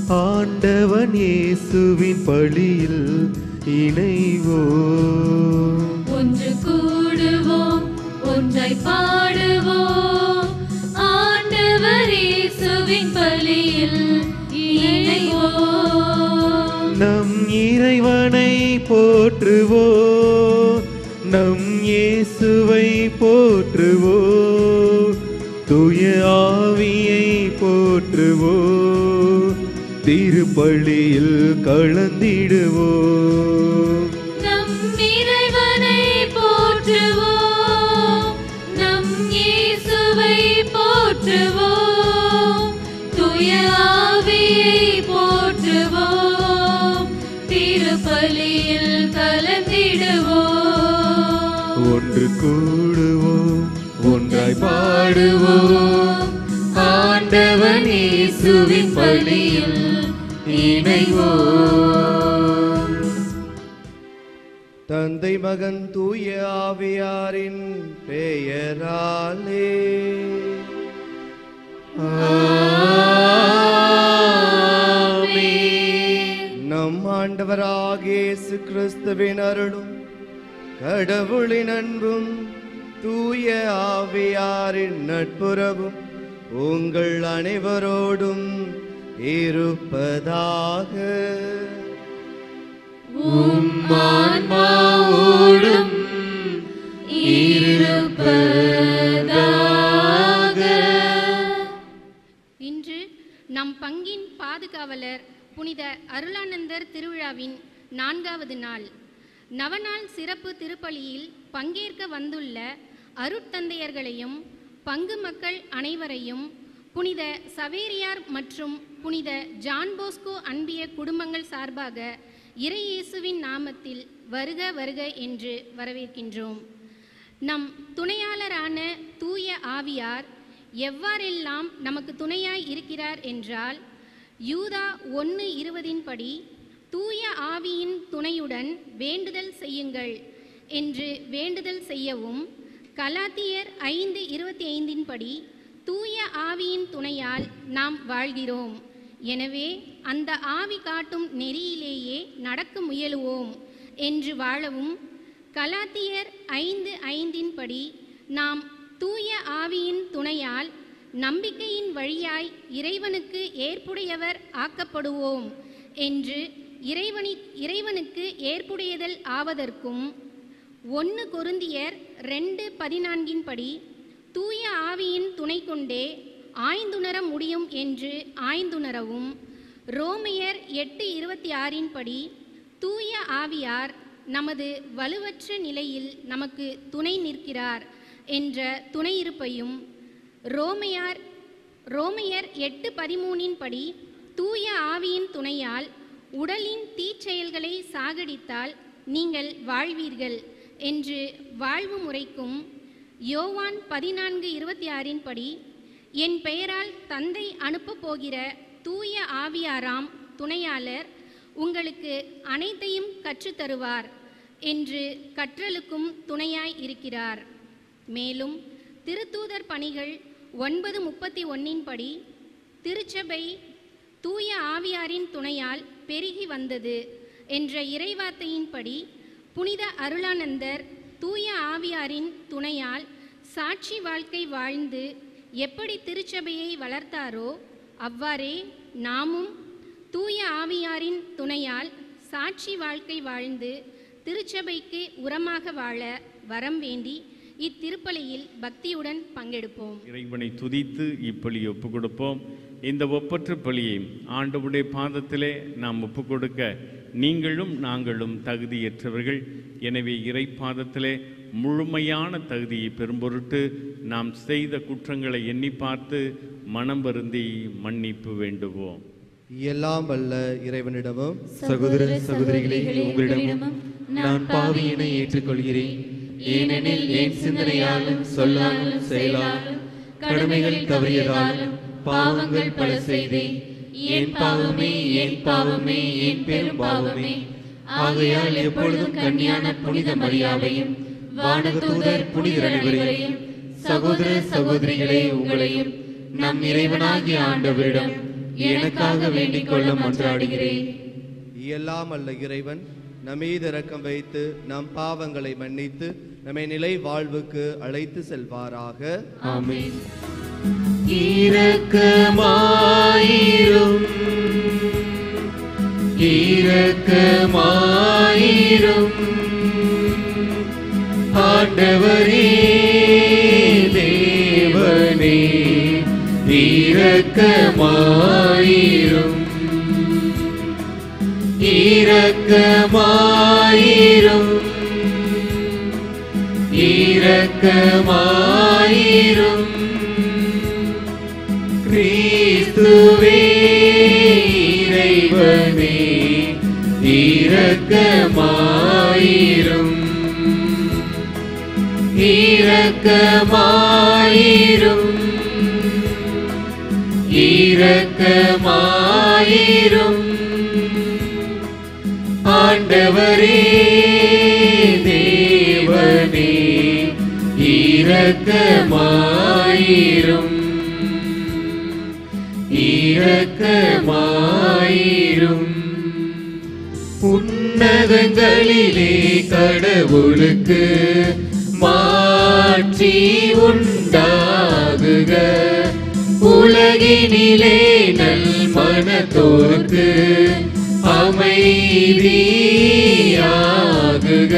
ஆண்டவன் இயேசுவின் பழியில் இணைவோம் ஒன்று கூடுவோம் ஒன்றாய் பாடுவோம் ஆண்டவர் இயேசுவின் பலியில் இணைவோம் நம் இறைவனை போற்றுவோம் நம் இயேசுவை போற்றுவோம் தூய ஆவியை போற்றுவோம் திருப்பள்ளியில் கலந்திடுவோம் நம் இறைவனை போற்றுவோம் நம் இயேசுவை போற்றுவோம் தூய ஆவியை போற்றுவோம் திருப்பலியில் கலந்திடுவோம் ஒன்று கூடுவோம் ஒன்றாய் பாடுவோம் ஆண்டவன் இயேசுவின் பலியில் இணைவோம் தந்தை மகன் தூய ஆவியாரின் பெயராலே நம் ஆண்டவராகிய இயேசு கிறிஸ்துவின் அருளும் கடவுளின் அன்பும் தூய ஆவியாரின் நட்புறவும் உங்கள் அனைவரோடும் இருப்பதாக ஆன்மாவோடும் இருப்பதாக இன்று நம் பங்கின் பாதுகாவலர் புனித அருளானந்தர் திருவிழாவின் நான்காவது நாள் நவநாள் சிறப்பு திருப்பலியில் பங்கேற்க வந்துள்ள அருட்தந்தையர்களையும் பங்கு மக்கள் அனைவரையும் புனித சவேரியார் மற்றும் புனித ஜான் போஸ்கோ அன்பிய குடும்பங்கள் சார்பாக இறை இயேசுவின் நாமத்தில் வருக வருக என்று வரவேற்கின்றோம் நம் துணையாளரான தூய ஆவியார் எவ்வாறெல்லாம் நமக்கு துணையாய் இருக்கிறார் என்றால் யூதா ஒன்று இருபதின் படி தூய ஆவியின் துணையுடன் வேண்டுதல் செய்யுங்கள் என்று வேண்டுதல் செய்யவும் கலாத்தியர் ஐந்து இருபத்தி ஐந்தின் படி தூய ஆவியின் துணையால் நாம் வாழ்கிறோம் எனவே அந்த ஆவி காட்டும் நெறியிலேயே நடக்க முயலுவோம் என்று வாழவும் கலாத்தியர் ஐந்து ஐந்தின் படி நாம் தூய ஆவியின் துணையால் நம்பிக்கையின் வழியாய் இறைவனுக்கு ஏற்புடையவர் ஆக்கப்படுவோம் என்று இறைவனி இறைவனுக்கு ஏற்புடையதல் ஆவதற்கும் ஒன்று கொருந்தியர் ரெண்டு பதினான்கின் படி தூய ஆவியின் துணை கொண்டே ஆய்ந்துணர முடியும் என்று ஆய்ந்துணரவும் ரோமையர் எட்டு இருபத்தி ஆறின் படி தூய ஆவியார் நமது வலுவற்ற நிலையில் நமக்கு துணை நிற்கிறார் என்ற துணையிருப்பையும் ரோமையார் ரோமையர் எட்டு பதிமூனின் படி தூய ஆவியின் துணையால் உடலின் தீச்செயல்களை சாகடித்தால் நீங்கள் வாழ்வீர்கள் என்று வாழ்வு முறைக்கும் யோவான் பதினான்கு இருபத்தி ஆறின் படி என் பெயரால் தந்தை அனுப்பப் போகிற தூய ஆவியாராம் துணையாளர் உங்களுக்கு அனைத்தையும் கற்றுத்தருவார் என்று கற்றலுக்கும் துணையாய் இருக்கிறார் மேலும் திருத்தூதர் பணிகள் ஒன்பது முப்பத்தி ஒன்னின் படி திருச்சபை தூய ஆவியாரின் துணையால் பெருகி வந்தது என்ற இறைவார்த்தையின்படி புனித அருளானந்தர் தூய ஆவியாரின் துணையால் சாட்சி வாழ்க்கை வாழ்ந்து எப்படி திருச்சபையை வளர்த்தாரோ அவ்வாறே நாமும் தூய ஆவியாரின் துணையால் சாட்சி வாழ்க்கை வாழ்ந்து திருச்சபைக்கு உரமாக வாழ வரம் வேண்டி இத்திருப்பலியில் பக்தியுடன் பங்கெடுப்போம் இறைவனை துதித்து இப்பலி ஒப்பு கொடுப்போம் இந்த ஒப்பற்ற பலியை ஆண்டவருடைய பாதத்திலே நாம் ஒப்பு கொடுக்க நீங்களும் நாங்களும் தகுதியற்றவர்கள் எனவே இறை பாதத்திலே முழுமையான தகுதியை பெறும்பொருட்டு நாம் செய்த குற்றங்களை எண்ணி பார்த்து மனம் வருந்தி மன்னிப்பு வேண்டுவோம் எல்லாம் வல்ல இறைவனிடமும் சகோதர சகோதரிகளே உங்களிடமும் நான் பாவியினை ஏற்றுக்கொள்கிறேன் ஏனெனில் என் சிந்தனையாலும் சொல்லாலும் செயலாலும் கடமைகள் தவறியதாலும் பாவங்கள் பல செய்தேன் என் பாவமே என் பாவமே என் பெரும் பாவமே ஆகையால் எப்பொழுதும் கன்னியான புனித மரியாவையும் வானதூதர் புனிதர் அனைவரையும் சகோதர சகோதரிகளே உங்களையும் நம் இறைவனாகிய ஆண்டவரிடம் எனக்காக வேண்டிக் கொள்ள மன்றாடுகிறேன் எல்லாம் அல்ல இறைவன் நம்மீது இரக்கம் வைத்து நம் பாவங்களை மன்னித்து நம்மை நிலை வாழ்வுக்கு அழைத்து செல்வாராக ஆமென் இரக்கமாயிரும் இரக்கமாயிரும் ஆண்டவரே தேவனே இரக்கமாயிரும் இரக்கமாயிரும் இரக்கமாயிரும் கிறிஸ்துவே இறைவனே இரக்கமாயிரும் இரக்கமாயிரும் இரக்கமாயிரும் ஆண்டவரே தேவனே இரக்கமாயிரும் இரக்கமாயிரும் உன்னதங்களிலே கடவுளுக்கு மாற்றி உண்டாகுக உலகினிலே நல் மனத்தோர்க்கு அமைதியாகுக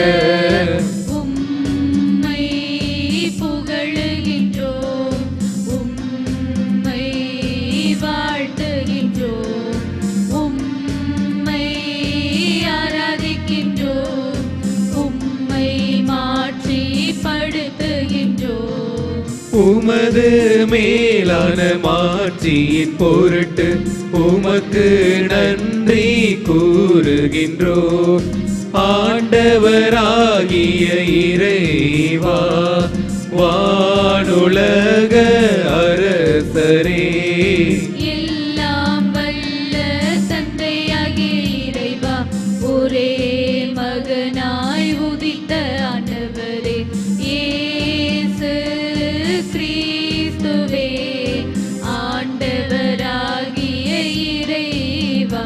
உம்மை புகழுகின்றோம் உம்மை வாழ்த்துகின்றோம் உம்மை ஆராதிக்கின்றோம் உம்மை மாற்றி படுத்துகின்றோம் உமது மேலான மாட்சியின் பொருட்டு உமக்கு நன்றி கூறுகின்றோ ஆண்டவராகிய இறைவா வானுலக அரசரே எல்லாம் வல்ல தந்தையாகிய இறைவா ஒரே மகனாய் உதித்த ஆண்டவரே இயேசு கிறிஸ்துவே ஆண்டவராகிய இறைவா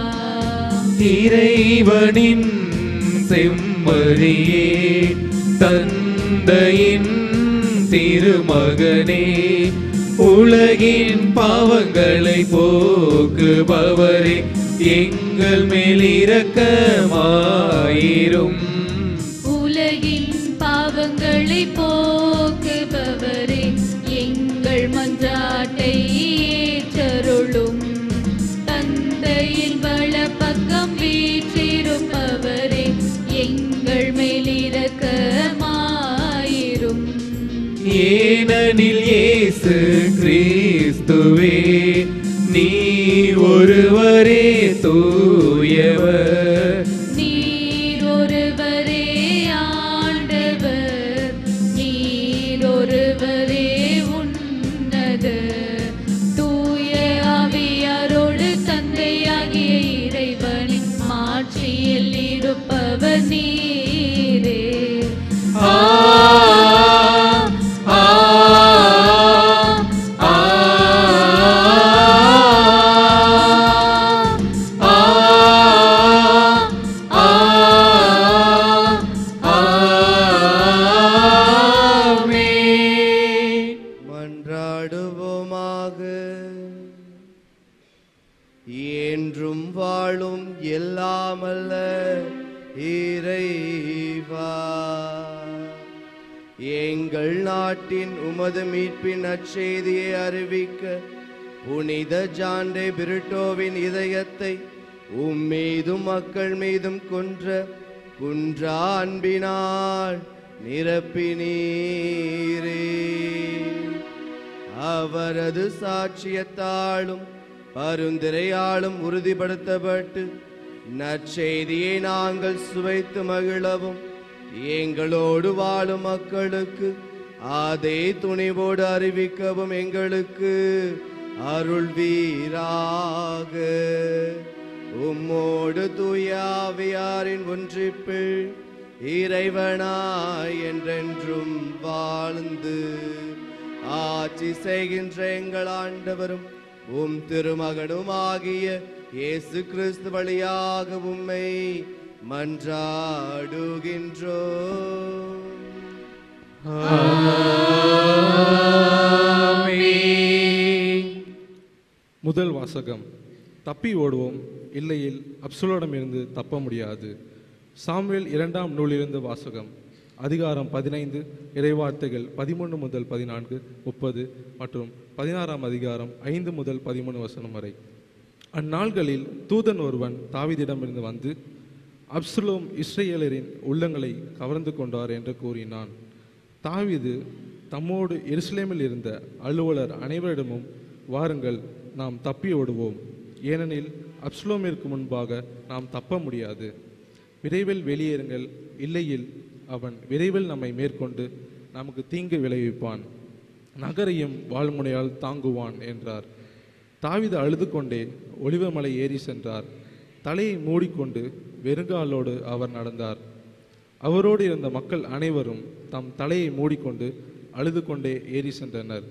இறைவனின் செம்மறியே தந்தையின் திருமகனே உலகின் பாவங்களை போக்குபவரே எங்கள் மேல் இரக்கமாயிரும் உலகின் பாவங்களை போக்குபவரே எங்கள் மன்றாட்டை ஏற்றருளும் தந்தையின் வலப்பக்கம் வீற்றிருப்பவரே எங்கள் மேலிரக்கமாயிரும் ஏனெனில் இயேசு கிறிஸ்துவே நீ ஒருவரே தூயவர் நீர் ஒருவரே ஆண்டவர் நீர் ஒருவரே உன்னத தூய ஆவியாரோடு தந்தையாகிய இறைவனின் மாட்சியில் இருப்பவர் நீரே ஆ ஆ ஆ ஆ ஆ ஆமென் மன்றாடுவோமாக என்றும் வாழும் எல்லாமல்ல இறைவா எங்கள் நாட்டின் உமது மீட்பின் நற்செய்தியை அறிவிக்க புனித ஜாண்டே பிரிட்டோவின் இதயத்தை உம்மீதும் மக்கள் மீதும் கொன்ற குன்றா அன்பினால் நிரப்பினீரே அவரது சாட்சியத்தாலும் பருந்திரையாலும் உறுதிப்படுத்தப்பட்டு நற்செய்தியை நாங்கள் சுவைத்து மகிழவும் எங்களோடு வாழும் மக்களுக்கு அதே துணிவோடு அறிவிக்கவும் எங்களுக்கு அருள்வீராக உம்மோடு தூயாவியாரின் ஒன்றிப்பில் இறைவனாய் என்றென்றும் வாழ்ந்து ஆட்சி செய்கின்ற எங்கள் ஆண்டவரும் உம் திருமகனுமாகிய இயேசு கிறிஸ்து வழியாக உம்மை மன்றாடுகின்றோ முதல் வாசகம் தப்பி ஓடுவோம் இல்லையில் அப்சுலோடமிருந்து தப்ப முடியாது சாமுவேல் இரண்டாம் நூலிலிருந்து வாசகம் அதிகாரம் பதினைந்து இறைவார்த்தைகள் பதிமூன்று முதல் பதினான்கு முப்பது மற்றும் பதினாறாம் அதிகாரம் ஐந்து முதல் பதிமூணு வசனம் வரை அந்நாள்களில் தூதன் ஒருவன் தாவீதிடமிருந்து வந்து அப்சுலோம் இஸ்ரேலரின் உள்ளங்களை கவர்ந்து கொண்டார் என்று கூறினான் தாவீது தம்மோடு எருசலேமில் இருந்த அலுவலர் அனைவரிடமும் வாருங்கள் நாம் தப்பி ஓடுவோம் ஏனெனில் அப்சுலோமிற்கு முன்பாக நாம் தப்ப முடியாது விரைவில் வெளியேறுங்கள் இல்லையில் அவன் விரைவில் நம்மை மேற்கொண்டு நமக்கு தீங்கு விளைவிப்பான் நகரையும் வாழ்முனையால் தாங்குவான் என்றார் தாவீது அழுது கொண்டே ஒளிவமலை ஏறி சென்றார் தலையை மூடிக்கொண்டு வெறுங்காலோடு அவர் நடந்தார் அவரோடு இருந்த மக்கள் அனைவரும் தம் தலையை மூடிக்கொண்டு அழுது கொண்டே ஏறி சென்றனர்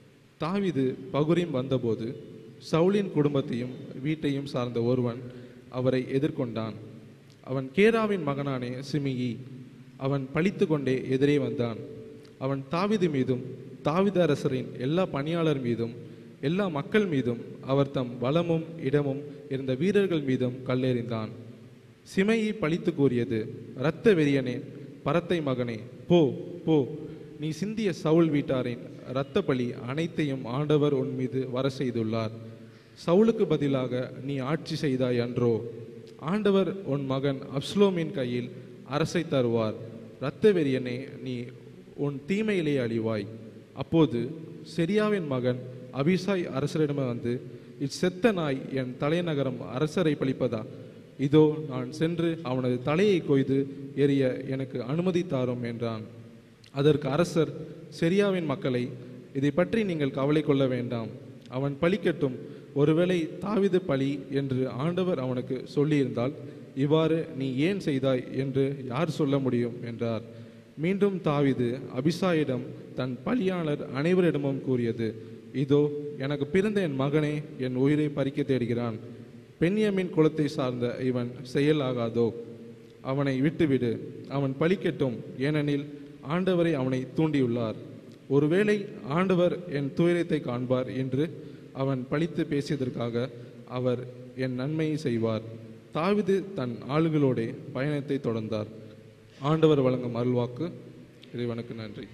தாவீது பகுரிம் வந்தபோது சவுலின் குடும்பத்தையும் வீட்டையும் சார்ந்த ஒருவன் அவரை எதிர்கொண்டான் அவன் கேராவின் மகனானே சிமியி அவன் பழித்து கொண்டே எதிரே வந்தான் அவன் தாவீது மீதும் தாவீது அரசரின் எல்லா பணியாளர் மீதும் எல்லா மக்கள் மீதும் அவர் தம் வளமும் இடமும் இருந்த வீரர்கள் மீதும் கல்லெறிந்தான் சிமையை பழித்து கூறியது இரத்த வெறியனே பரத்தை மகனே போ போ நீ சிந்திய சவுல் வீட்டாரின் இரத்த பலி அனைத்தையும் ஆண்டவர் உன் மீது வர செய்துள்ளார் சவுலுக்கு பதிலாக நீ ஆட்சி செய்தாய் அன்றோ ஆண்டவர் உன் மகன் அப்ஸ்லோமின் கையில் அரசை தருவார் இரத்த வெறியனே நீ உன் தீமையிலே அழிவாய் அப்போது செரியாவின் மகன் அபிசாய் அரசரிடம் வந்து இச்செத்த நாய் என் தலைநகரம் அரசரை பழிப்பதா இதோ நான் சென்று அவனது தலையை கொய்து எறிய எனக்கு அனுமதி தாரும் என்றான் அதற்கு அரசர் செரியாவின் மக்களை இதை பற்றி நீங்கள் கவலை கொள்ள வேண்டாம் அவன் பலிக்கட்டும் ஒருவேளை தாவிது பலி என்று ஆண்டவர் அவனுக்கு சொல்லியிருந்தால் இவ்வாறு நீ ஏன் செய்தாய் என்று யார் சொல்ல முடியும் என்றார் மீண்டும் தாவிது அபிசாயிடம் தன் பலியாளர் அனைவரிடமும் கூறியது இதோ எனக்கு பிறந்த என் மகனே என் உயிரை பறிக்க தேடுகிறான் பெண்யமின் குலத்தை சார்ந்த இவன் செயலாகாதோ அவனை விட்டுவிடு அவன் பலிக்கட்டும் ஏனெனில் ஆண்டவரை அவனை தூண்டியுள்ளார் ஒருவேளை ஆண்டவர் என் துயரத்தை காண்பார் என்று அவன் பழித்து பேசியதற்காக அவர் என் நன்மையை செய்வார் தாவிது தன் ஆளுகளோடே பயணத்தை தொடர்ந்தார் ஆண்டவர் வழங்கும் அருள்வாக்கு இறைவனுக்கு நன்றி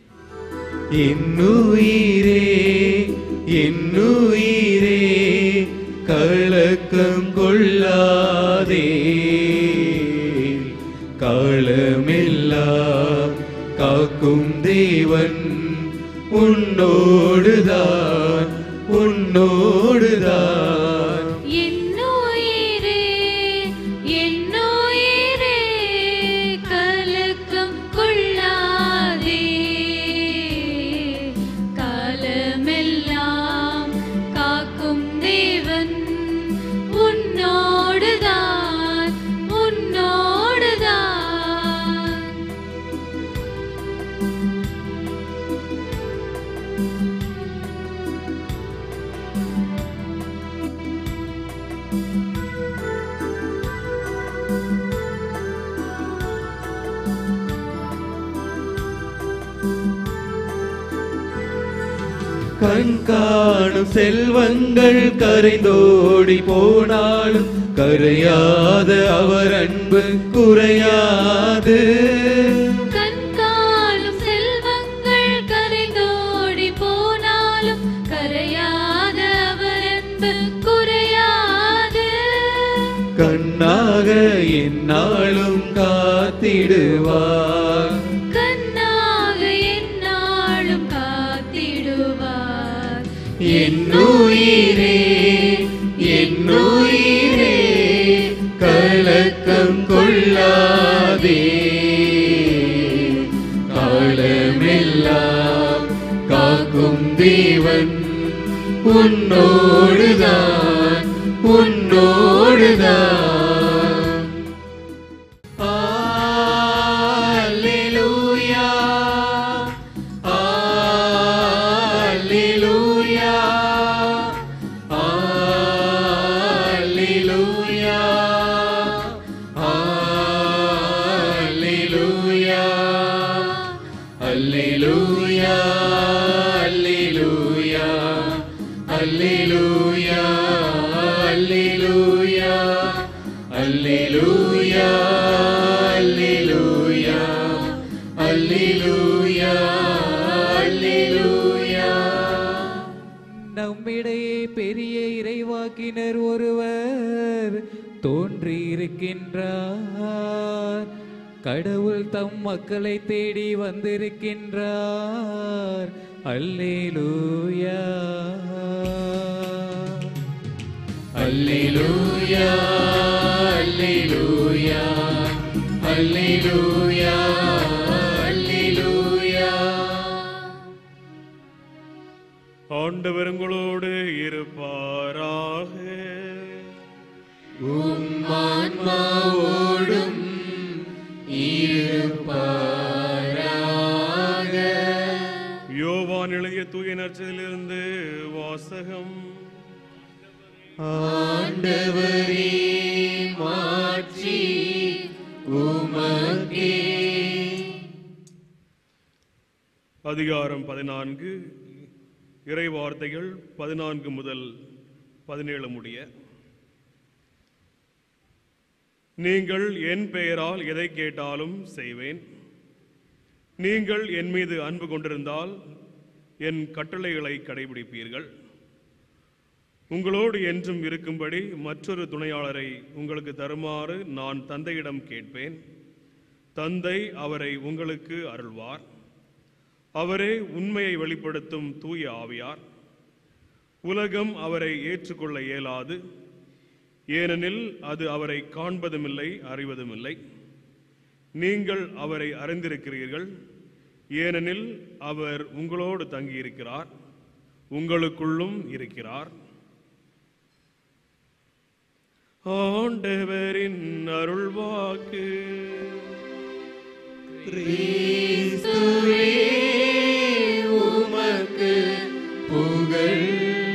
என்னுயிரே என்னுயிரே கலக்கம் கொள்ளாதே காலமெல்லாம் காக்கும் தேவன் உன்னோடுதான் உன்னோடுதான் என்னுயிரே என்னுயிரே கலக்கம் கொள்ளாதே காலமெல்லாம் காக்கும் தேவன் உன்னோடுதான் உன்னோடுதான் கண் காணும் செல்வங்கள் கரைந்தோடி போனாலும் கரையாத அவர் அன்பு குறையாது கண்காணும் செல்வங்கள் கரைந்தோடி போனாலும் கரையாத அவர் அன்பு குறையாது கண்ணாக என்னாலும் காத்திடுவார் கண்ணாக என்னாலும் காத்திடுவார் என்னுயிரே என்னுயிரே கலக்கம் கொள்ளாதே காலமெல்லாம் காக்கும் தேவன் உன்னோடுதான் உன்னோடுதான் Alleluia. Alleluia. அல்லேலூயா அல்லேலூயா அல்லேலூயா அல்லேலூயா நம்மிடையே பெரிய இறைவாக்கினர் ஒருவர் தோன்றியிருக்கின்றார் கடவுள் தம் மக்களை தேடி வந்திருக்கின்றார் அல்லேலூயா அல்லேலூயா அல்லேலூயா அல்லேலூயா அல்லேலூயா ஆண்டவர் உங்களோடு இருப்பாராக ஆன்மாவோடும் இருப்பாராக யோவான் எழுதிய தூய நற்செய்தியிலிருந்து வாசகம் ஆண்டவரே மாட்சி உமக்கே அதிகாரம் பதினான்கு இறை வார்த்தைகள் பதினான்கு முதல் பதினேழு முடிய நீங்கள் என் பெயரால் எதை கேட்டாலும் செய்வேன் நீங்கள் என் மீது அன்பு கொண்டிருந்தால் என் கட்டளைகளை கடைபிடிப்பீர்கள் உங்களோடு என்றும் இருக்கும்படி மற்றொரு துணையாளரை உங்களுக்கு தருமாறு நான் தந்தையிடம் கேட்பேன் தந்தை அவரை உங்களுக்கு அருள்வார் அவரே உண்மையை வெளிப்படுத்தும் தூய ஆவியார் உலகம் அவரை ஏற்றுக்கொள்ள இயலாது ஏனெனில் அது அவரை காண்பதுமில்லை அறிவதுமில்லை நீங்கள் அவரை அறிந்திருக்கிறீர்கள் ஏனெனில் அவர் உங்களோடு தங்கியிருக்கிறார் உங்களுக்குள்ளும் இருக்கிறார் ஆண்டவரின் அருள்வாக்கு கிறிஸ்துவே உமக்கு புகழ்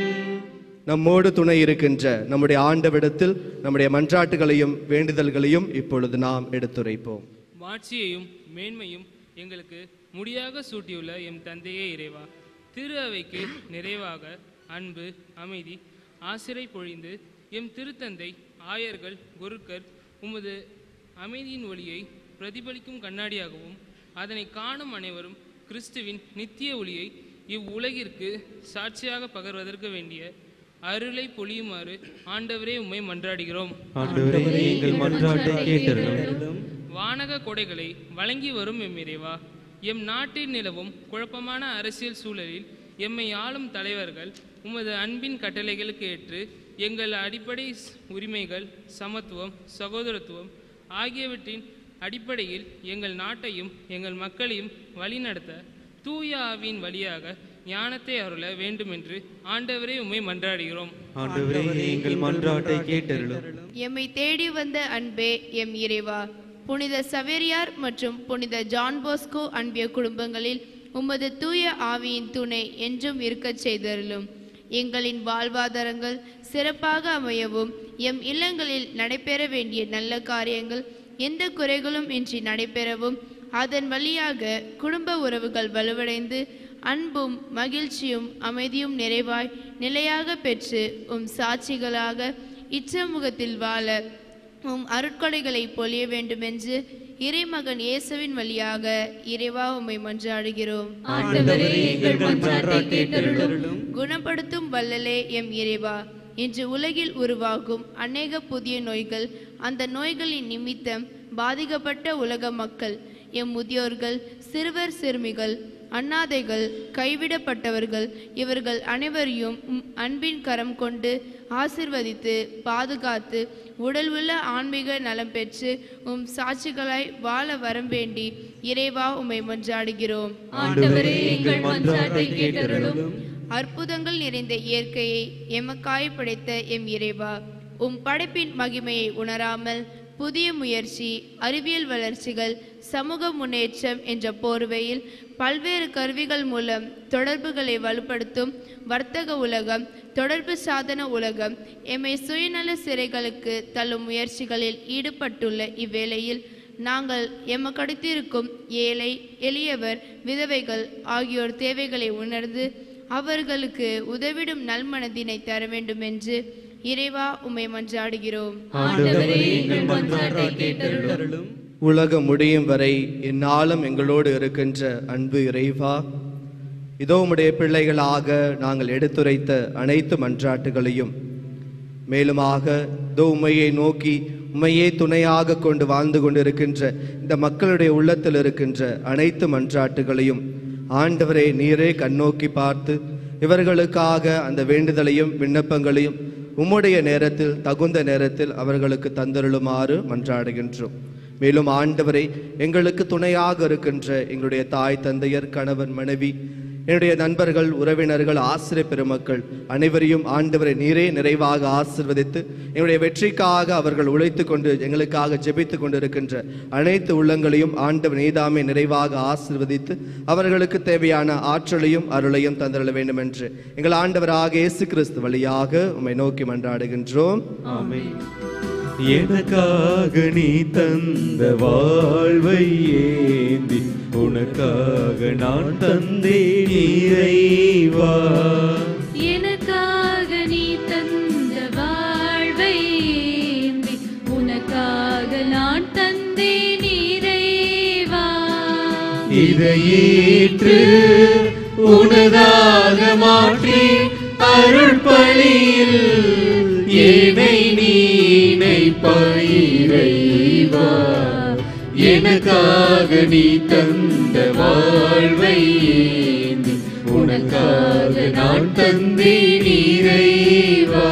நம்மோடு துணை இருக்கின்ற நம்முடைய ஆண்டவிடத்தில் நம்முடைய மன்றாட்டுகளையும் வேண்டுதல்களையும் இப்பொழுது நாம் எடுத்துரைப்போம் மாட்சியையும் மேன்மையும் எங்களுக்கு முடியாக சூட்டியுள்ள எம் தந்தையே இறைவா திரு அவைக்கு நிறைவாக அன்பு அமைதி ஆசிரை பொழிந்து எம் திருத்தந்தை ஆயர்கள் குருக்கர் உமது அமைதியின் ஒளியை பிரதிபலிக்கும் கண்ணாடியாகவும் அதனை காணும் அனைவரும் கிறிஸ்துவின் நித்திய ஒளியை இவ்வுலகிற்கு சாட்சியாக பகர்வதற்கு வேண்டிய அருளை பொழியுமாறு ஆண்டவரே உம்மை மன்றாடுகிறோம் ஆண்டவரே எங்கள் மன்றாட்டை கேட்டருளும் வானக கொடைகளை வழங்கி வரும் எம் இறைவா எம் நாட்டில் நிலவும் குழப்பமான அரசியல் சூழலில் எம்மை ஆளும் தலைவர்கள் உமது அன்பின் கட்டளைகளுக்கு ஏற்று எங்கள் அடிப்படை ஸ்- உரிமைகள் சமத்துவம் சகோதரத்துவம் ஆகியவற்றின் அடிப்படையில் எங்கள் நாட்டையும் எங்கள் மக்களையும் வழிநடத்த தூய ஆவியின் வழியாக ஞானத்தை அருள வேண்டுமென்று ஆண்டவரே உம்மை மன்றாடுகிறோம் ஆண்டவரே எங்கள் மன்றாட்டை கேட்டருளும் எம்மை தேடி வந்த அன்பே எம் இறைவா புனித சவேரியார் மற்றும் புனித ஜான் போஸ்கோ அன்பிய குடும்பங்களில் உமது தூய ஆவியின் துணை என்றும் இருக்கச் செய்தருளும் எங்களின் வாழ்வாதாரங்கள் சிறப்பாக அமையவும் எம் இல்லங்களில் நடைபெற வேண்டிய நல்ல காரியங்கள் எந்த குறைகளும் இன்றி நடைபெறவும் அதன் வழியாக குடும்ப உறவுகள் வலுவடைந்து அன்பும் மகிழ்ச்சியும் அமைதியும் நிறைவாய் நிலையாக பெற்று உம் சாட்சிகளாக இச்சமூகத்தில் வாழ உம் அருட்கொடைகளை பொழிய வேண்டுமென்று இறைமகன் இயேசுவின் வழியாக இறைவா உம்மை மன்றாடுகிறோம் ஆண்டவரே எங்கள் மன்றாட்டை கேட்டருளும் குணப்படுத்தும் வல்லலே எம் இறைவா இன்று உலகில் உருவாகும் அநேக புதிய நோய்கள் அந்த நோய்களின் நிமித்தம் பாதிக்கப்பட்ட உலக மக்கள் எம் முதியோர்கள் சிறுவர் சிறுமிகள் அனாதைகள் கைவிடப்பட்டவர்கள் இவர்கள் அனைவரையும் உம் அன்பின் கரம் கொண்டு ஆசிர்வதித்து பாதுகாத்து உடல் உள்ள ஆன்மீக நலம் பெற்று உம் சாட்சிகளாய் வாழ வரம் வேண்டி இறைவா உம்மை மன்றாடுகிறோம் ஆண்டவரே எங்கள் மன்றாட்டை கேட்டருளும் அற்புதங்கள் நிறைந்த இயற்கையை எமக்காய் படைத்த எம் இறைவா உம் படைப்பின் மகிமையை உணராமல் புதிய முயற்சி அறிவியல் வளர்ச்சிகள் சமூக முன்னேற்றம் என்ற போர்வையில் பல்வேறு கருவிகள் மூலம் தொடர்புகளை வலுப்படுத்தும் வர்த்தக உலகம் தொடர்பு சாதன உலகம் எம்மை சுயநல சிறைகளுக்கு தள்ளும் முயற்சிகளில் ஈடுபட்டுள்ள இவ்வேளையில் நாங்கள் எமக்கடுத்திருக்கும் ஏழை எளியவர் விதவைகள் ஆகியோர் தேவைகளை உணர்ந்து அவர்களுக்கு உதவிடும் நல்மனதினை தர வேண்டுமென்று இறைவா உம்மை மன்றாடுகிறோம் ஆண்டவரே எங்கள் மன்றாட்டை கேட்டருளும் உலகம் முடியும் வரை எந்நாளும் எங்களோடு இருக்கின்ற அன்பு இறைவா இதோ உம்முடைய பிள்ளைகளாக நாங்கள் எடுத்துரைத்த அனைத்து மன்றாட்டுகளையும் மேலுமாக இதோ உம்மையை நோக்கி உம்மையே துணையாக கொண்டு வாழ்ந்து கொண்டிருக்கின்ற இந்த மக்களுடைய உள்ளத்தில் இருக்கின்ற அனைத்து மன்றாட்டுகளையும் ஆண்டவரே நீரே கண்ணோக்கி பார்த்து இவர்களுக்காக அந்த வேண்டுதலையும் விண்ணப்பங்களையும் உம்முடைய நேரத்தில் தகுந்த நேரத்தில் அவர்களுக்கு தந்தருளுமாறு மன்றாடுகின்றோம் மேலும் ஆண்டவரை எங்களுக்கு துணையாக இருக்கின்ற எங்களுடைய தாய் தந்தையர் கணவன் மனைவி என்னுடைய நண்பர்கள் உறவினர்கள் ஆசிரியர் பெருமக்கள் அனைவரையும் ஆண்டவரை நீரே நிறைவாக ஆசிர்வதித்து எங்களுடைய வெற்றிக்காக அவர்கள் உழைத்து கொண்டு எங்களுக்காக ஜெபித்து கொண்டிருக்கின்ற அனைத்து உள்ளங்களையும் ஆண்டவர் நீதாமே நிறைவாக ஆசிர்வதித்து அவர்களுக்கு தேவையான ஆற்றலையும் அருளையும் தந்தருள வேண்டும் என்று எங்கள் ஆண்டவராக இயேசு கிறிஸ்து வழியாக உம்மை நோக்கி மன்றாடுகின்றோம் ஆமென் எனக்காக நீ தந்த வாழ்வை ஏந்தி உனக்காக நான் தந்தேன் இறைவா எனக்காக நீ தந்த வாழ்வை ஏந்தி உனக்காக நான் தந்தேன் இறைவா இதை ஏற்று உனதாக மாற்றி அருள் பணியில் ஏனை நீனை பயிரைவா எனக்காக நீ தந்த வாழ்வை ஏந்தி உனக்காக நான் தந்தேன் இறைவா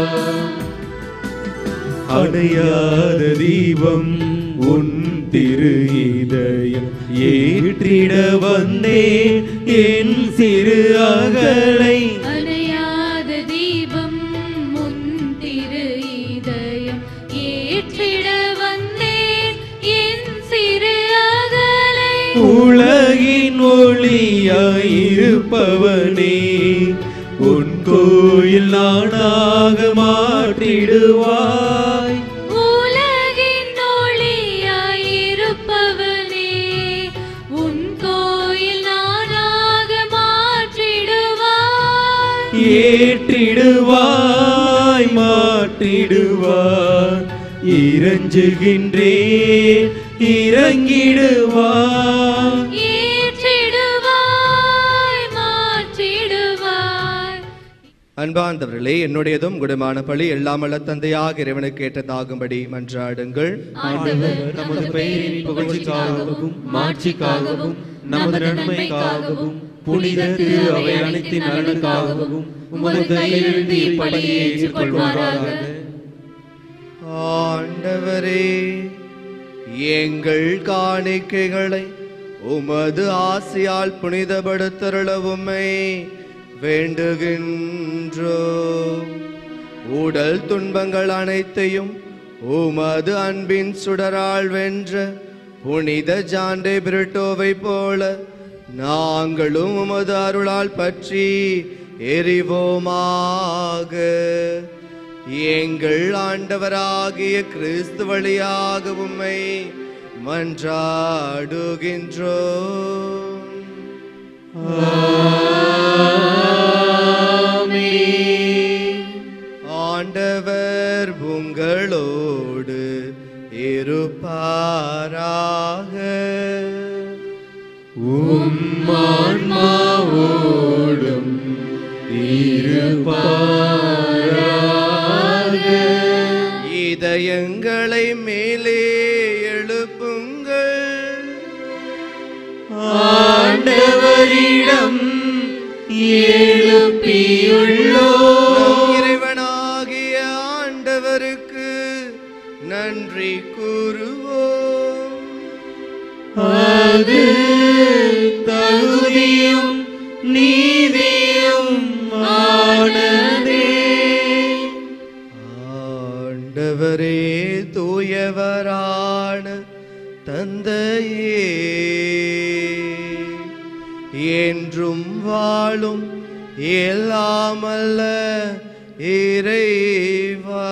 அடையாத தீபம் உன் திரு இதயம் ஏற்றிட வந்தேன் என் சிறு அகலை அணையாத தீபம் முன் திரு இதயம் ஏற்றிட வந்தேன் என் சிறு அகலை உலகின் ஒளியாயிருப்பவனே உன் கோயில் நானாக மாற்றிடுவாய் உலகின் ஒளியாயிருப்பவனே உன் கோயில் நானாக மாற்றிடுவாய் ஏற்றிடுவாய் மாற்றிடுவாய் இறஞ்சுகின்றேன் இறங்கிடுவாய் ஏற்றிடுவாய் மாற்றிடுவாய் அன்பார்ந்தவர்களே என்னுடையதும் குடமான பழி எல்லாமல்ல தந்தையாக இறைவனுக்கு ஏற்றதாகும்படி மன்றாடுங்கள் ஆண்டவர் நமது பெயரின் புகழ்ச்சிக்காகவும் மாட்சிக்காகவும் நமது நன்மைக்காகவும் புனித திரு அவை அனைத்தின் நலனுக்காகவும் உமது கையிலிருந்து இப்படியே ஏற்றுக்கொள்வாராக ஆண்டவரே எங்கள் காணிக்கைகளை உமது ஆசையால் புனிதப்படுத்தருள உம்மை வேண்டுகின்றோ உடல் துன்பங்கள் அனைத்தையும் உமது அன்பின் சுடரால் வென்ற புனித ஜாண்டே பிரிட்டோவை போல நாங்களும் உமது அருளால் பற்றி எரிவோமாக எங்கள் ஆண்டவராகிய கிறிஸ்து வழியாக உம்மை மன்றாடுகின்றோம் ஆண்டவர் உங்களோடு இருப்பாராக உம்மான்மாவோடும் இருப்பாராக இதயங்களை மேலே எழுப்புங்கள் ஆண்டவரிடம் எழுப்பியுள்ளோ நம் இறைவனாகிய ஆண்டவருக்கு நன்றி கூறுவோம் அது தகுதியும் நீதியும் ஆனதே ஆண்டவரே தூயவரான தந்தையே என்றும் வாழும் எல்லாமல்ல இறைவா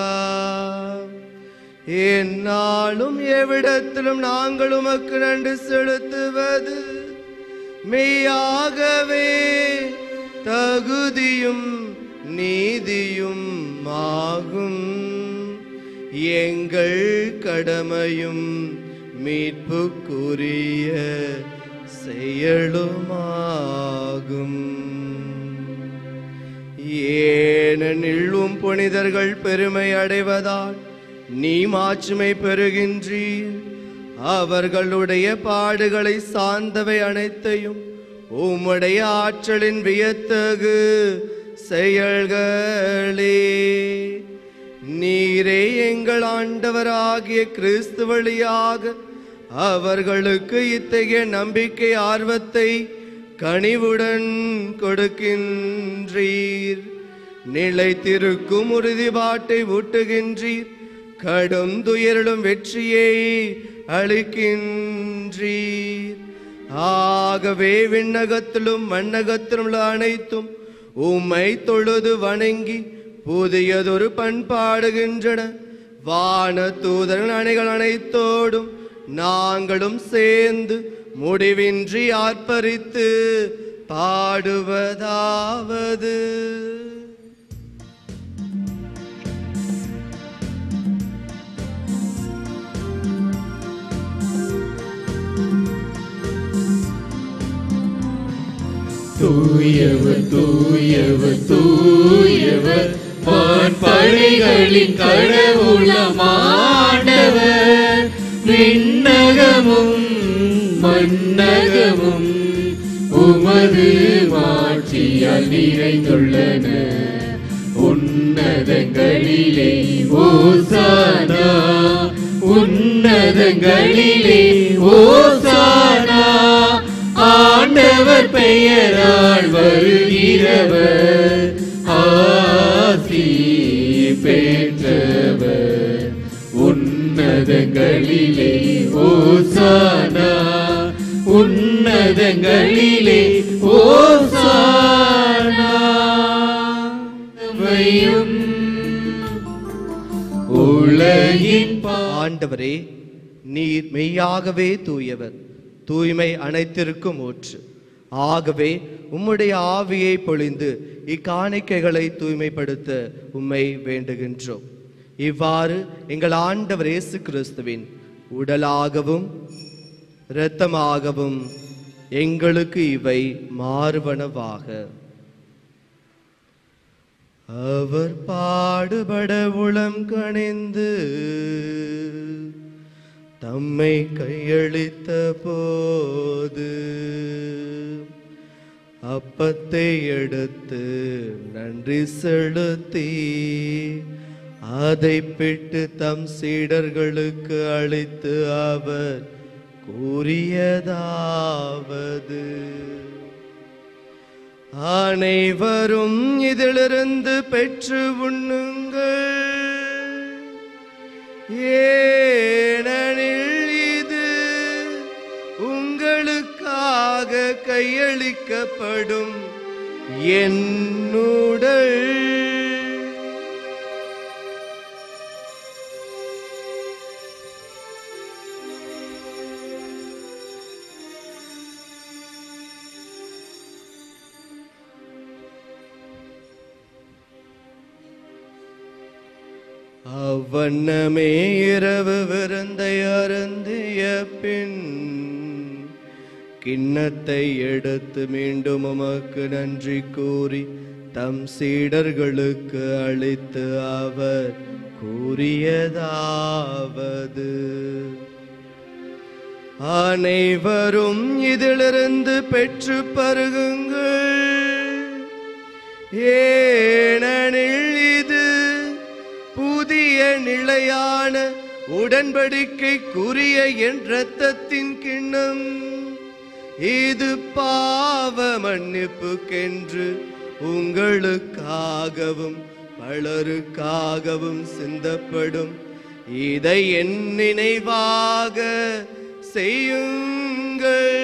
எந்நாளும் எவ்விடத்திலும் நாங்கள் உமக்கு நன்றி செலுத்துவது மெய்யாகவே தகுதியும் நீதியும் ஆகும் எங்கள் கடமையும் மீட்புக்குரிய செயலுமாகும் ஏனெனில் உம் புனிதர்கள் பெருமை அடைவதால் நீ மாட்சிமை பெறுகின்றீர் அவர்களுடைய பாடுகளை சார்ந்தவை அனைத்தையும் உம்முடைய ஆற்றலின் வியத்தகு செயல்களே நீரே எங்கள் ஆண்டவராகிய கிறிஸ்து வழியாக அவர்களுக்கு இத்தகைய நம்பிக்கை ஆர்வத்தை கனிவுடன் கொடுக்கின்றீர் நிலைத்திருக்கும் உறுதிப்பாட்டை ஊட்டுகின்றீர் கடும் துயரிலும் வெற்றியை அளிக்கின்றீர் ஆகவே விண்ணகத்திலும் மண்ணகத்திலும் உள்ள அனைத்தும் உம்மை தொழுது வணங்கி புதியதொரு பண்பாடுகின்றன வான தூதர்கள் அணைகள் அனைத்தோடும் நாங்களும் சேர்ந்து முடிவின்றி ஆர்ப்பரித்து பாடுவதாவது தூயவர் தூயவர் தூயவர் வான் படைகளின் கடவுளமாண்டவர் விண்ணகமும் மண்ணகமும் உமது மாட்சியால் நிறைந்துள்ளன உன்னதங்களிலே ஓசானா உன்னதங்களிலே ஓசானா ஆண்டவர் பெயரால் வருகிறவர் ஆசி பெற்றவர் உன்னதங்களிலே ஓசானா உன்னதங்களிலே ஓசானா மையும் உலகின் ஆண்டவரே நீர் மெய்யாகவே தூயவர் தூய்மை அனைத்திற்கும் ஊற்று ஆகவே உம்முடைய ஆவியை பொழிந்து இக்காணிக்கைகளை தூய்மைப்படுத்த உம்மை வேண்டுகின்றோம் இவ்வாறு எங்கள் ஆண்டவர் இயேசு கிறிஸ்துவின் உடலாகவும் இரத்தமாகவும் எங்களுக்கு இவை மாறுவனவாக அவர் பாடுபட உளம் கணிந்து தம்மை கையளித்த போது அப்பத்தை எடுத்து நன்றி செலுத்தி அதை பிட்டு தம் சீடர்களுக்கு அளித்து அவர் கூறியதாவது அனைவரும் இதிலிருந்து பெற்று உண்ணுங்கள் ஏனெனில் இது உங்களுக்காக கையளிக்கப்படும் என்னுடல் அவ்வண்ணமே இரவு விருந்தை அருந்திய பின் கிண்ணத்தை எடுத்து மீண்டும் உமக்கு நன்றி கூறி தம் சீடர்களுக்கு அளித்து அவர் கூறியதாவது அனைவரும் இதிலிருந்து பெற்று பருகுங்கள் ஏனெனில் இது புதிய நிலையான உடன்படிக்கைக்குரிய என் இரத்தத்தின் கிண்ணம் இது பாவ மன்னிப்புக்கென்று உங்களுக்காகவும் பலருக்காகவும் சிந்தப்படும் இதை என் நினைவாக செய்யுங்கள்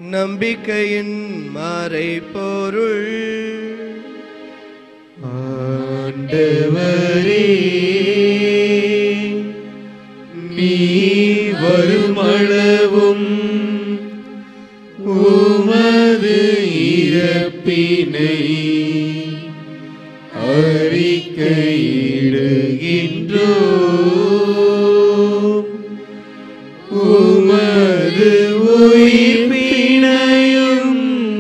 நம்பிக்கையின் மறைபொருள் ஆண்டவரே நீ வருமளவும் உமது இறப்பினை அறிக்கையிடுகின்றோம் உமது உயிர்ப்பினையும்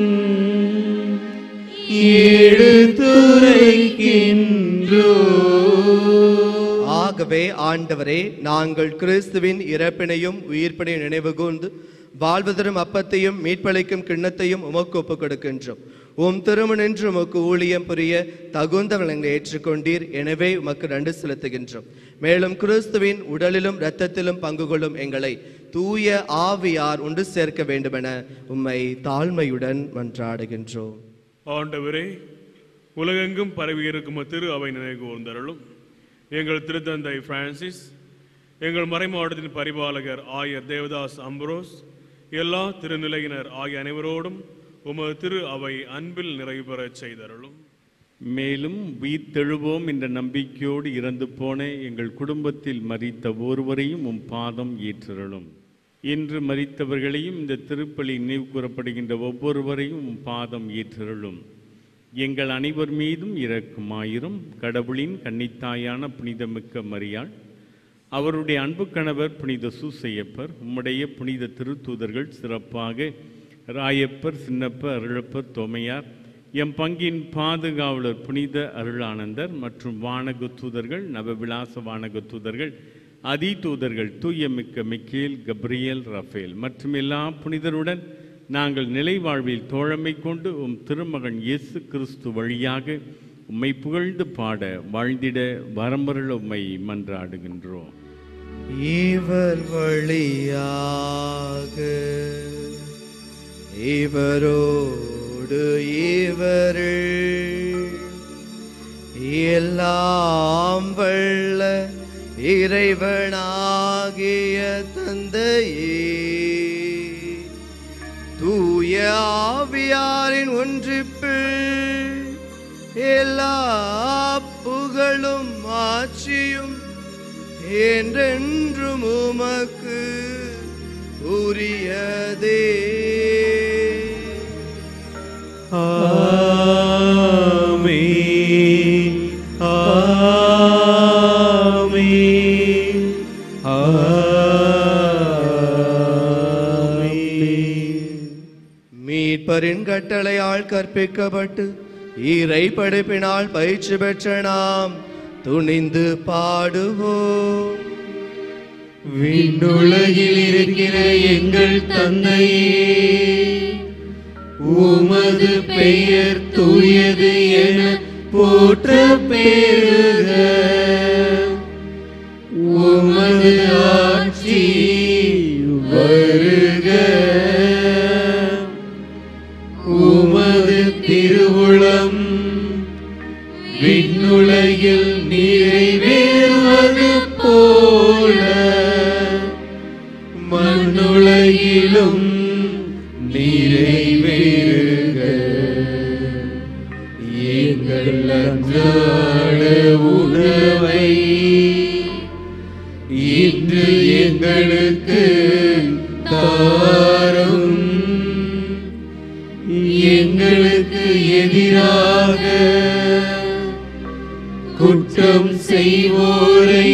எடுத்துரைக்கின்றோம் ஆகவே ஆண்டவரே நாங்கள் கிறிஸ்துவின் இறப்பினையும் உயிர்ப்பினையும் நினைவு கூர்ந்து வாழ்வதரும் அப்பத்தையும் மீட்பளிக்கும் கிண்ணத்தையும் உமக்கு ஒப்புக் கொடுக்கின்றோம் உம் திருமணின்று உமக்கு ஊழியம் புரிய தகுந்த விலங்கை ஏற்றுக்கொண்டீர் எனவே உமக்கு நன்றி செலுத்துகின்றோம் மேலும் கிறிஸ்துவின் உடலிலும் இரத்தத்திலும் பங்கு கொள்ளும் எங்களை தூய ஆவியார் ஒன்று சேர்க்க வேண்டுமென உம்மை தாழ்மையுடன் மன்றாடுகின்றோம் ஆண்டவரே உலகெங்கும் பரவி இருக்கும் திரு அவை நினைவு கூர்ந்தருளும் எங்கள் திருத்தந்தை பிரான்சிஸ் எங்கள் மறைமாவட்டத்தின் பரிபாலகர் ஆயர் தேவதாஸ் அம்பரோஸ் எல்லா திருநிலையினர் ஆகிய அனைவரோடும் உமது திரு அவை அன்பில் நிறைவு பெறச் செய்தருளும் மேலும் உயிர்த்தெழுவோம் என்ற நம்பிக்கையோடு இறந்து போன எங்கள் குடும்பத்தில் மரித்த ஒருவரையும் உம் பாதம் ஏற்றருளும் இன்று மரித்தவர்களையும் இந்த திருப்பலி நினைவு கூறப்படுகின்ற ஒவ்வொருவரையும் உம் பாதம் ஏற்றருளும் எங்கள் அனைவர் மீதும் இரக்குமாயிரும் கடவுளின் கன்னித்தாயான புனிதமிக்க மரியாள் அவருடைய அன்பு கணவர் புனித சூசையப்பர் உம்முடைய புனித திருத்தூதர்கள் சிறப்பாக ராயப்பர் சின்னப்பர் அருளப்பர் தோமையார் எம் பங்கின் பாதுகாவலர் புனித அருளானந்தர் மற்றும் வானக தூதர்கள் நவவிலாச வானக தூதர்கள் அதி தூதர்கள் தூயமிக்க மிக்கேல் கப்ரியேல் ரஃபேல் மற்றும் எல்லா புனிதருடன் நாங்கள் நிலை வாழ்வில் தோழமை கொண்டு உம் திருமகன் இயேசு கிறிஸ்து வழியாக உம்மை புகழ்ந்து பாட வாழ்ந்திட வரம்பருள உம்மை மன்றாடுகின்றோம் இவர் வழியாக இவரோடு இவரில் எல்லாம் வல்ல இறைவனாகிய தந்தையே தூய ஆவியாரின் ஒன்றிப்பில் எல்லா புகழும் ஆட்சியும் என்றென்றும் உமக்கு உரியதே ஆமென் ஆமென் ஆமென் மீட்பரின் கட்டளையால் கற்பிக்கப்பட்டு இறை படைப்பினால் பயிற்சி பெற்ற நாம் துணிந்து பாடுவோம் விண்ணுலகில் இருக்கிற எங்கள் தந்தையே உமது பெயர் தூயது என போற்ற பெருக உமது ஆட்சி வருக உமது திருவுளம் விண்ணுலகில் நிறைவேறுவது போல மண்ணுலகிலும் நிறைவேறுக எங்கள் அன்றாட உணவை இன்று எங்களுக்கு தாரும் எங்களுக்கு எதிராக குற்றம் செய்வோரை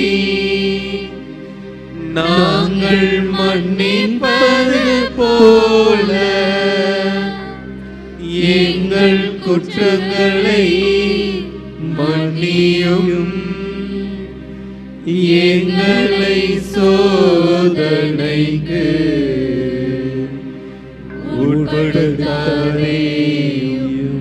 நாங்கள் மன்னிப்பது போல எங்கள் குற்றங்களை மன்னியும் எங்களை சோதனைக்கு உட்படுத்தாதேயும்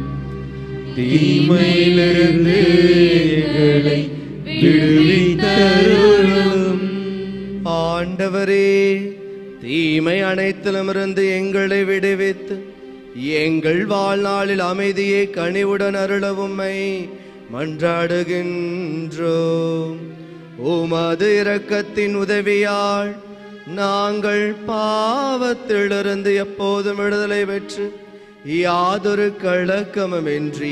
தீமையிலிருந்து எங்களை விடுவித்தருளும் ஆண்டவரே தீமை அனைத்திலுமிருந்து எங்களை விடுவித்து எங்கள் வாழ்நாளில் அமைதியை கனிவுடன் அருளவும்மை மன்றாடுகின்றோம் உமது இரக்கத்தின் உதவியால் நாங்கள் பாவத்திலிருந்து எப்போதும் விடுதலை பெற்று யாதொரு கலக்கமுமின்றி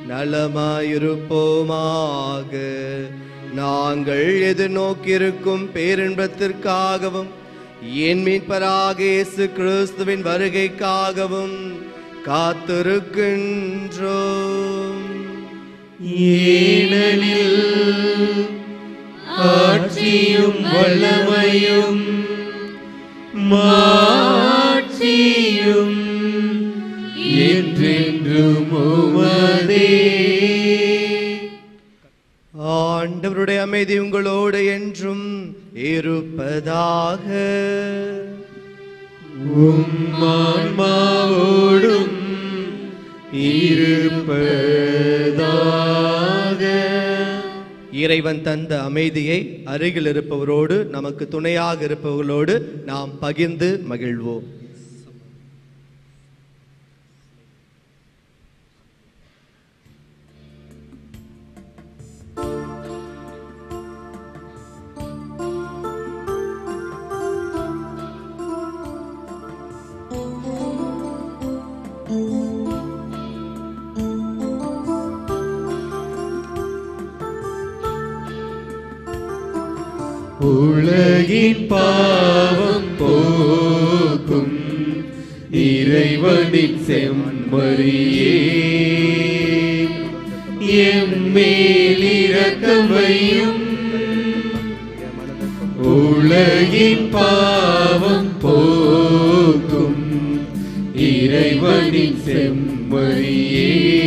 நலமாயிருப்போமாக நாங்கள் எதிர்நோக்கியிருக்கும் பேரின்பத்திற்காகவும் என் மீட்பராக இயேசு கிறிஸ்துவின் வருகைக்காகவும் காத்திருக்கின்றோம் ஏனெனில் ஆட்சியும் வல்லமையும் மாட்சியும் என்றென்றும் உமதே ஆண்டவருடைய அமைதி உங்களோடு என்றும் இருப்பதாக உம்மான்மாவோடும் இருப்பதாக இறைவன் தந்த அமைதியை அருகில் இருப்பவரோடு நமக்கு துணையாக இருப்பவர்களோடு நாம் பகிர்ந்து மகிழ்வோம் உலகின் பாவம் போக்கும் இறைவனின் செம்மறியே எம்மேல் இரக்கமையும் உலகின் பாவம் போக்கும் இறைவனின் செம்மறியே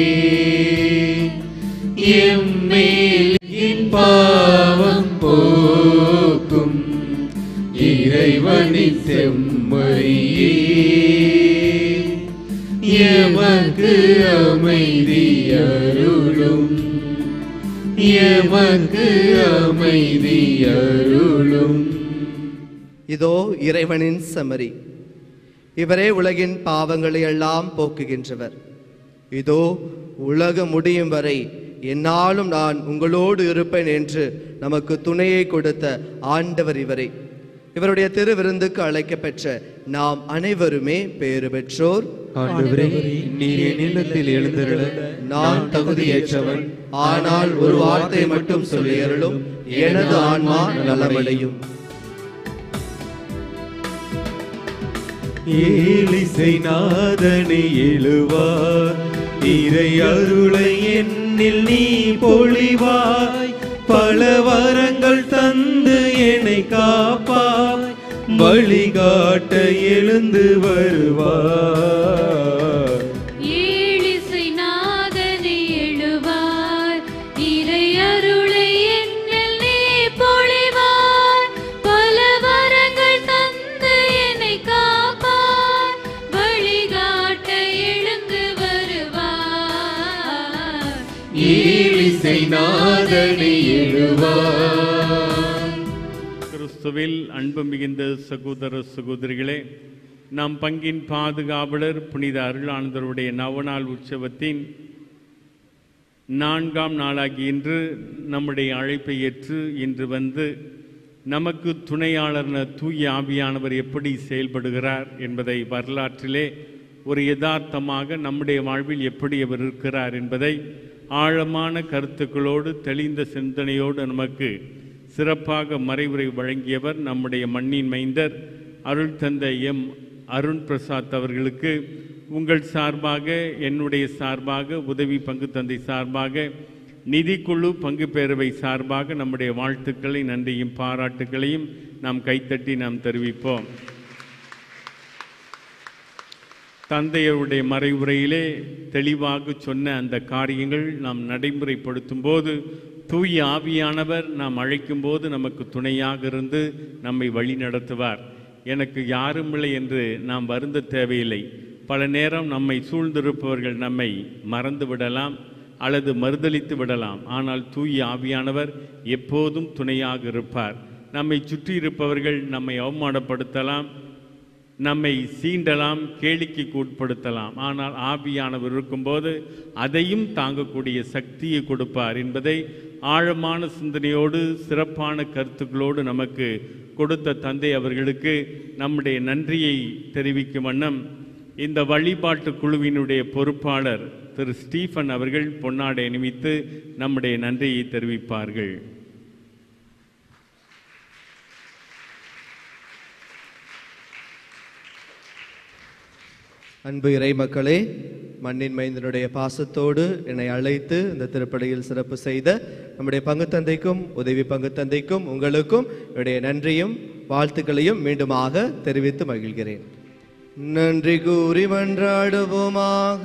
எம்மேல் என் பாவம் போக்கும் இறைவனின் செம்மறியே எமக்கு அமைதி அருளும் எமக்கு அமைதி அருளும் இதோ இறைவனின் சமரி இவரே உலகின் பாவங்களை எல்லாம் போக்குகின்றவர் இதோ உலகம் முடியும் வரை என்னாலும் நான் உங்களோடு இருப்பேன் என்று நமக்கு துணையை கொடுத்த ஆண்டவர் இவரே இவருடைய திருவிருந்துக்கு அழைக்கப்பெற்ற நாம் அனைவருமே பேறு பெற்றோர் ஆண்டவரே நீர் என் இல்லத்தில் எழுந்தருள நான் தகுதியற்றவன் ஆனால் ஒரு வார்த்தை மட்டும் சொல்லியருளும் எனது ஆன்மா நலமடையும் ஏலிசை நாதனை எழுவார் இறை அருளை என்னில் நீ பொழிவாய் பல வரங்கள் தந்து என்னை காப்பாய் வழிகாட்ட எழுந்து வருவார் ஏழிசை நாதனை எழுவார் இறை அருளை என்னில் நீ பொழிவார் பல வரங்கள் தந்து என்னை காப்பார் வழிகாட்ட எழுந்து வருவார் ஏலிசை நாதனை எழுவார் கிறிஸ்துவில் அன்பு மிகுந்த சகோதர சகோதரிகளே நம் பங்கின் பாதுகாவலர் புனித அருளானந்தருடைய நவநாள் உற்சவத்தின் நான்காம் நாளாகி இன்று நம்முடைய அழைப்பை ஏற்று இன்று வந்து நமக்கு துணையாளர்ன தூய ஆவியானவர் எப்படி செயல்படுகிறார் என்பதை வரலாற்றிலே ஒரு யதார்த்தமாக நம்முடைய வாழ்வில் எப்படி அவர் இருக்கிறார் என்பதை ஆழமான கருத்துக்களோடு தெளிந்த சிந்தனையோடு நமக்கு சிறப்பாக மறைவுரை வழங்கியவர் நம்முடைய மண்ணின் மைந்தர் அருள் தந்தை எம் அருண் பிரசாத் அவர்களுக்கு உங்கள் சார்பாக என்னுடைய சார்பாக உதவி பங்கு தந்தை சார்பாக நிதிக்குழு பங்கு பேரவை சார்பாக நம்முடைய வாழ்த்துக்களை நன்றியும் பாராட்டுகளையும் நாம் கைத்தட்டி நாம் தெரிவிப்போம் தந்தையருடைய மறைவுரையிலே தெளிவாக சொன்ன அந்த காரியங்கள் நாம் நடைமுறைப்படுத்தும் போது தூய ஆவியானவர் நாம் அழைக்கும் போது நமக்கு துணையாக இருந்து நம்மை வழி நடத்துவார் எனக்கு யாரும் இல்லை என்று நாம் வருந்த தேவையில்லை பல நேரம் நம்மை சூழ்ந்திருப்பவர்கள் நம்மை மறந்து விடலாம் அல்லது மறுதலித்து விடலாம் ஆனால் தூய ஆவியானவர் எப்போதும் துணையாக இருப்பார் நம்மை சுற்றி இருப்பவர்கள் நம்மை அவமானப்படுத்தலாம் நம்மை சீண்டலாம் கேளிக்கைக்கு உட்படுத்தலாம் ஆனால் ஆவியானவர் இருக்கும்போது அதையும் தாங்கக்கூடிய சக்தியை கொடுப்பார் என்பதை ஆழமான சிந்தனையோடு சிறப்பான கருத்துக்களோடு நமக்கு கொடுத்த தந்தை அவர்களுக்கு நம்முடைய நன்றியை தெரிவிக்கும் வண்ணம் இந்த வழிபாட்டு குழுவினுடைய பொறுப்பாளர் திரு ஸ்டீஃபன் அவர்கள் பொன்னாடை அணிவித்து நம்முடைய நன்றியை தெரிவிப்பார்கள் அன்பு இறை மக்களே மண்ணின் மைந்தனுடைய பாசத்தோடு என்னை அழைத்து இந்த திருப்பலியில் சிறப்பு செய்த நம்முடைய பங்கு தந்தைக்கும் உதவி பங்கு தந்தைக்கும் உங்களுக்கும் என்னுடைய நன்றியும் வாழ்த்துக்களையும் மீண்டுமாக தெரிவித்து மகிழ்கிறேன் நன்றி கூறி மன்றாடுவோமாக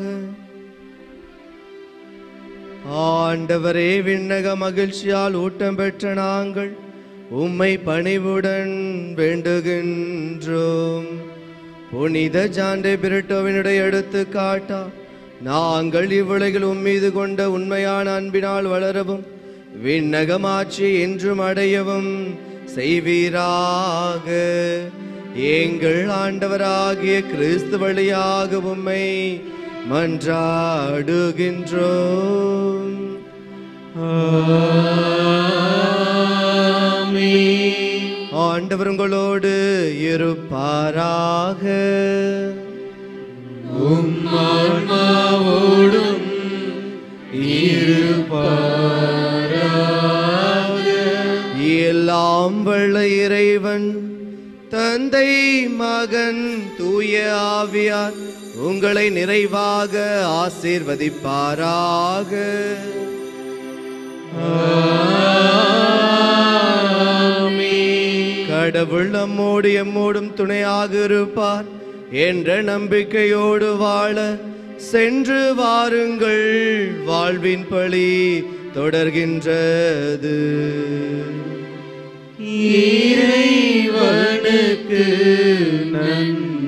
ஆண்டவரே விண்ணக மகிழ்ச்சியால் ஊட்டம் பெற்ற நாங்கள் உம்மை பணிவுடன் வேண்டுகின்றோம் புனித ஜாண்டே பிரிட்டோவினுடைய எடுத்துக்காட்டா நாங்கள் இவ்வுலகில் உம்மீது கொண்ட உண்மையான அன்பினால் வளரவும் விண்ணகமாட்சி என்றும் அடையவும் செய்வீராக எங்கள் ஆண்டவராகிய கிறிஸ்து வழியாக உம்மை மன்றாடுகின்றோம் ஆண்டவர் உங்களோடு இருப்பாராக ஆன்மாவோடும் எல்லாம் வல்ல இறைவன் தந்தை மகன் தூய ஆவியார் உங்களை நிறைவாக ஆசீர்வதிப்பாராக கடவுள் நம்மோடு எம்மோடும் துணையாக இருப்பார் என்ற நம்பிக்கையோடு வாழ சென்று வாருங்கள் வாழ்வின் பழி தொடர்கின்றது இறைவனுக்கு நன்றி